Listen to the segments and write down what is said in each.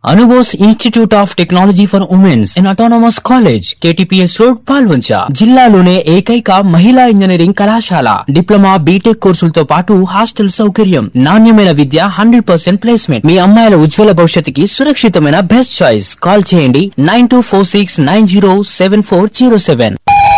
అనుబోస్ institute of technology for womens in autonomous college KTPS road Palvancha జిల్లాలోనే ఏకైక మహిళా engineering కళాశాల డిప్లొమా బీటెక్ కోర్సులతో పాటు హాస్టల్ సౌకర్యం నాణ్యమైన విద్య హండ్రెడ్ పర్సెంట్ ప్లేస్మెంట్ మీ అమ్మాయిల ఉజ్వల భవిష్యత్తుకి సురక్షితమైన బెస్ట్ చాయిస్ కాల్ చేయండి nine two four six nine zero seven four zero seven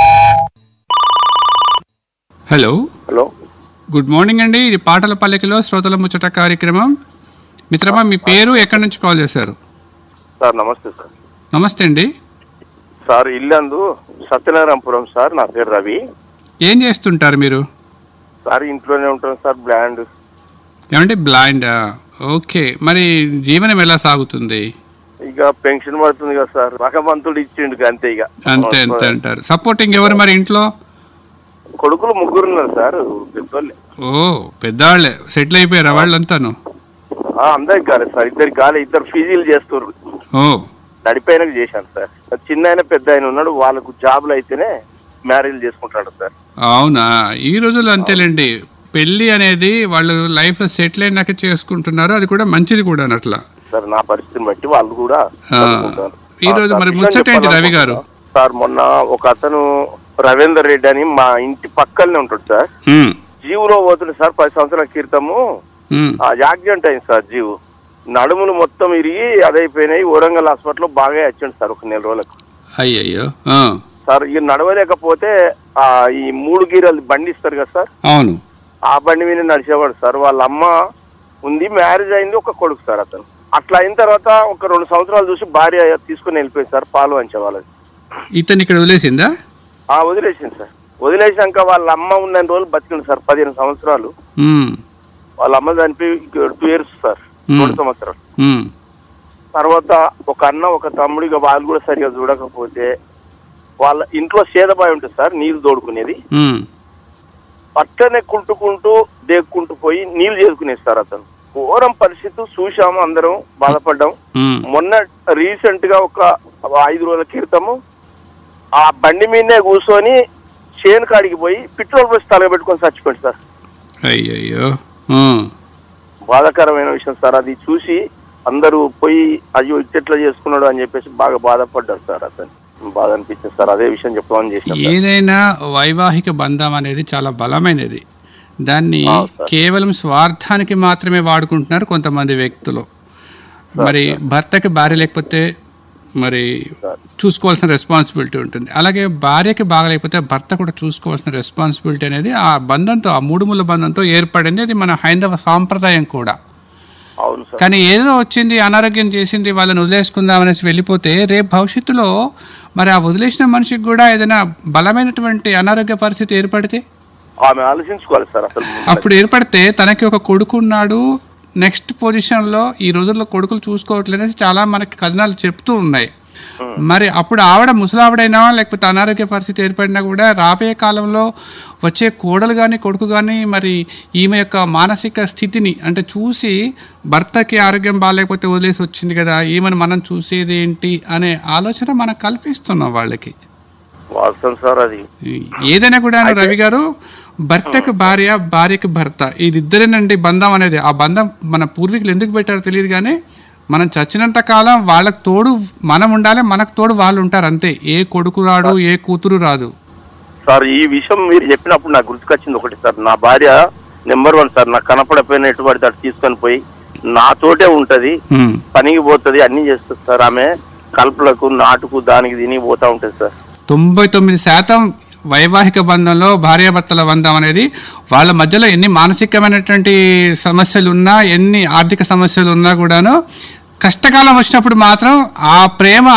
hello hello good morning అండి ఇది పాటల పల్లెకిలో శ్రోతల ముచ్చట కార్యక్రమం మిత్రమా మీ పేరు ఎక్కడి నుంచి కాల్ చేశారు సార్ నమస్తే సార్ నమస్తే అండి సార్ ఇల్లందు సత్యనారాయణపురం సార్ నా పేరు రవి ఏం చేస్తుంటారు మీరు సార్ ఇంట్లోనే ఉంటాను సార్ బ్లాండ్ ఏమంటే బ్లైండ్ ఓకే మరి జీవనం ఎలా సాగుతుంది ఇక పెన్షన్ పడుతుంది కదా సార్ రకమంతుడు ఇచ్చిండు ఇక అంతే ఇక అంతే అంతే అంటారు సపోర్టింగ్ ఎవరు మరి ఇంట్లో కొడుకులు ముగ్గురు ఉన్నారు సార్ పెద్దోళ్ళే ఓ పెద్దవాళ్ళే సెటిల్ అయిపోయారా వాళ్ళంతాను ఆ, అందరికి కాలేదు సార్ ఇద్దరికి కాలే ఇద్దరు ఫీజీలు చేస్తున్నారు ఓ నడిపోయినాక చేశాను సార్ చిన్న ఆయన పెద్ద ఆయన ఉన్నాడు వాళ్ళకు జాబులు అయితేనే మ్యారేజ్ చేసుకుంటాడు సార్ అవునా ఈ రోజుల్లో అంతేలేండి పెళ్లి అనేది వాళ్ళు లైఫ్ లో సెటిల్ అయినాక చేసుకుంటున్నారు అది కూడా మంచిది కూడా అట్లా సార్ నా పరిస్థితిని బట్టి వాళ్ళు కూడా ఆ, చదువుకుంటారు. ఈ రోజు ఆ, మరి సార్, ముచ్చట ఏంటి విషయం రవి గారు? చెప్పాలనుకుంటున్నా. సార్ మొన్న ఒక అతను రవీందర్ రెడ్డి అని మా ఇంటి పక్కనే ఉంటాడు సార్ ఉమ్, జీవులో పోతుంది సార్ పది సంవత్సరాల క్రితము ఉమ్, ఆ యాక్సిడెంట్ అయింది సార్ జీవు నడుములు మొత్తం ఇరిగి అదైపోయినాయి వరంగల్ హాస్పిటల్లో బాగా వచ్చింది సార్ ఒక నెల రోజులకు అయ్యయ్యో ఆ, సార్ ఇక నడవలేకపోతే ఆ ఈ మూడు గీరలు బండి ఇస్తారు కదా సార్ అవును ఆ బండి మీద నడిచేవాడు సార్ వాళ్ళ అమ్మ ఉంది మ్యారేజ్ అయింది ఒక కొడుకు సార్ అతను అట్లా అయిన తర్వాత ఒక రెండు సంవత్సరాలు చూసి భార్య తీసుకుని వెళ్ళిపోయింది సార్ పాలు వంచే వాళ్ళది ఇతను ఇక్కడ వదిలేసిందా ఆ వదిలేసింది సార్ వదిలేసాక వాళ్ళ అమ్మ ఉన్న రోజులు బతికింది సార్ పదిహేను సంవత్సరాలు ఉమ్, వాళ్ళ అమ్మ చనిపోయి టూ ఇయర్స్ సార్ Hmm. రెండు సంవత్సరాలు ఉమ్, తర్వాత ఒక అన్న ఒక తమ్ముడిగా వాళ్ళు కూడా సరిగా చూడకపోతే వాళ్ళ ఇంట్లో సేదబాయి ఉంటుంది సార్ నీళ్లు తోడుకునేది ఉమ్, పట్టనే కుంటుకుంటూ దేక్కుంటూ పోయి నీళ్లు చేసుకునేది సార్ అతను ఘోరం పరిస్థితి చూసాము అందరం బాధపడ్డాం ఉమ్. మొన్న రీసెంట్ గా ఒక ఐదు రోజుల క్రితము ఆ బండి మీదనే కూర్చొని చేను కాడికి పోయి పెట్రోల్ పోసి తలగబెట్టుకొని చచ్చిపోయింది సార్ అయ్యయ్యో ఉమ్, బాధాకరమైన విషయం సార్ అది చూసి అందరూ పోయి అయ్యో ఇట్లా చేసుకున్నాడు అని చెప్పేసి బాగా బాధపడ్డారు సార్ అతను బాధ అనిపించింది సార్ అదే విషయం చెప్పమని చేశాను సార్. ఏదైనా వైవాహిక బంధం అనేది చాలా బలమైనది దాన్ని అవును సార్. కేవలం స్వార్థానికి మాత్రమే వాడుకుంటున్నారు కొంతమంది వ్యక్తులు మరి భర్తకి భార్య లేకపోతే మరి చూసుకోవాల్సిన రెస్పాన్సిబిలిటీ ఉంటుంది అలాగే భార్యకి బాగలేకపోతే భర్త కూడా చూసుకోవాల్సిన రెస్పాన్సిబిలిటీ అనేది ఆ బంధంతో ఆ మూడు ముళ్ళ బంధంతో ఏర్పడింది అది మన హైందవ సాంప్రదాయం కూడా అవును సార్ కానీ ఏదో వచ్చింది అనారోగ్యం చేసింది వాళ్ళని వదిలేసుకుందాం అనేసి వెళ్ళిపోతే రేపు భవిష్యత్తులో మరి ఆ వదిలేసిన మనిషికి కూడా ఏదైనా బలమైనటువంటి అనారోగ్య పరిస్థితి ఏర్పడితే ఆమె ఆలోచించుకోవాలి సార్ అసలు అప్పుడు ఏర్పడితే తనకి ఒక కొడుకు ఉన్నాడు నెక్స్ట్ పొజిషన్లో ఈ రోజుల్లో కొడుకులు చూసుకోవట్లేదు అనేసి చాలా మనకి కథనాలు చెప్తూ ఉన్నాయి మరి అప్పుడు ఆవిడ ముసలావిడైనా లేకపోతే అనారోగ్య పరిస్థితి ఏర్పడినా కూడా రాబోయే కాలంలో వచ్చే కోడలు కానీ కొడుకు కానీ మరి ఈమె యొక్క మానసిక స్థితిని అంటే చూసి భర్తకి ఆరోగ్యం బాగాలేకపోతే వదిలేసి వచ్చింది కదా ఈమెను మనం చూసేది ఏంటి అనే ఆలోచన మనం కల్పిస్తున్నాం వాళ్ళకి వాస్తవం సార్ అది ఏదైనా కూడా రవి గారు భర్తకు భార్య భార్యకు భర్త ఇదిద్దరేనండి బంధం అనేది ఆ బంధం మన పూర్వీకులు ఎందుకు పెట్టారో తెలియదు కానీ మనం చచ్చినంత కాలం వాళ్ళకు తోడు మనం ఉండాలి మనకు తోడు వాళ్ళు ఉంటారు అంతే ఏ కొడుకు రాడు ఏ కూతురు రాదు సార్ ఈ విషయం మీరు చెప్పినప్పుడు నాకు గుర్తుకొచ్చింది ఒకటి సార్ నా భార్య నెంబర్ వన్ సార్ నాకు కనపడపోయిన ఎటువంటి అటు తీసుకొని పోయి నాతోటే ఉంటది హ్మ్. పనికి పోతుంది అన్ని చేస్తుంది సార్ ఆమె కలుపులకు నాటుకు దానికి దీని పోతా ఉంటుంది సార్ తొంభై తొమ్మిది శాతం వైవాహిక బంధంలో భార్యాభర్తల బంధం అనేది వాళ్ళ మధ్యలో ఎన్ని మానసికమైనటువంటి సమస్యలు ఉన్నా ఎన్ని ఆర్థిక సమస్యలు ఉన్నా కూడాను కష్టకాలం వచ్చినప్పుడు మాత్రం ఆ ప్రేమ